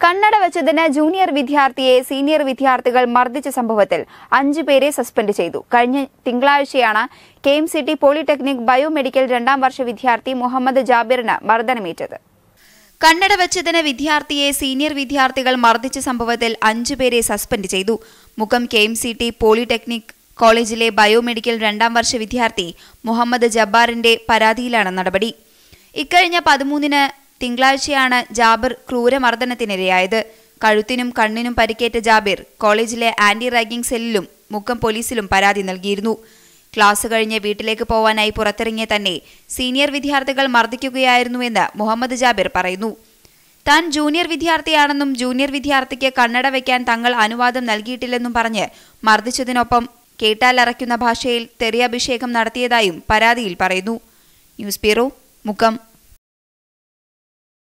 കണ്ണട വെച്ചതിന് ജൂനിയർ വിദ്യാർത്ഥിയെ സീനിയർ വിദ്യാർത്ഥികൾ മർദ്ദിച്ച സംഭവത്തിൽ അഞ്ചു പേരെ സസ്പെൻഡ് ചെയ്തു കഴിഞ്ഞ തിങ്കളാഴ്ചയാണ് K M C T polytechnic biomedical രണ്ടാം വർഷ വിദ്യാർത്ഥി മുഹമ്മദ് ജാബിറിന് മർദ്ദനമേറ്റത് കണ്ണട വച്ചതിന് വിദ്യാർത്ഥിയെ സീനിയർ വിദ്യാർത്ഥികൾ മർദ്ദിച്ച സംഭവത്തിൽ അഞ്ചുപേരെ സസ്പെൻഡ് ചെയ്തു മുഖം K M C T polytechnic കോളേജിലെ ബയോമെഡിക്കൽ രണ്ടാം വർഷ വിദ്യാർത്ഥി മുഹമ്മദ് ജബ്ബാറിന്റെ പരാതിയിലാണ് നടപടി ഇക്കഴിഞ്ഞ പതിമൂന്നിന് തിങ്കളാഴ്ചയാണ് ജാബിർ ക്രൂരമർദ്ദനത്തിനിരയായത് കഴുത്തിനും കണ്ണിനും പരിക്കേറ്റ ജാബിർ കോളേജിലെ ആന്റി റാഗിംഗ് സെല്ലിലും മുക്കം പോലീസിലും പരാതി നൽകിയിരുന്നു ക്ലാസ് കഴിഞ്ഞ് വീട്ടിലേക്ക് പോവാനായി പുറത്തിറങ്ങിയ തന്നെ സീനിയർ വിദ്യാർത്ഥികൾ മർദ്ദിക്കുകയായിരുന്നുവെന്ന് മുഹമ്മദ് ജാബിർ പറയുന്നു താൻ ജൂനിയർ വിദ്യാർത്ഥിയാണെന്നും ജൂനിയർ വിദ്യാർത്ഥിക്ക് കണ്ണട വയ്ക്കാൻ തങ്ങൾ അനുവാദം നൽകിയിട്ടില്ലെന്നും പറഞ്ഞ് മർദ്ദിച്ചതിനൊപ്പം കേട്ടാലറയ്ക്കുന്ന ഭാഷയിൽ തെറിയാഭിഷേകം നടത്തിയതായും പരാതിയിൽ പറയുന്നു ന്യൂസ് ബ്യൂറോ മുക്കം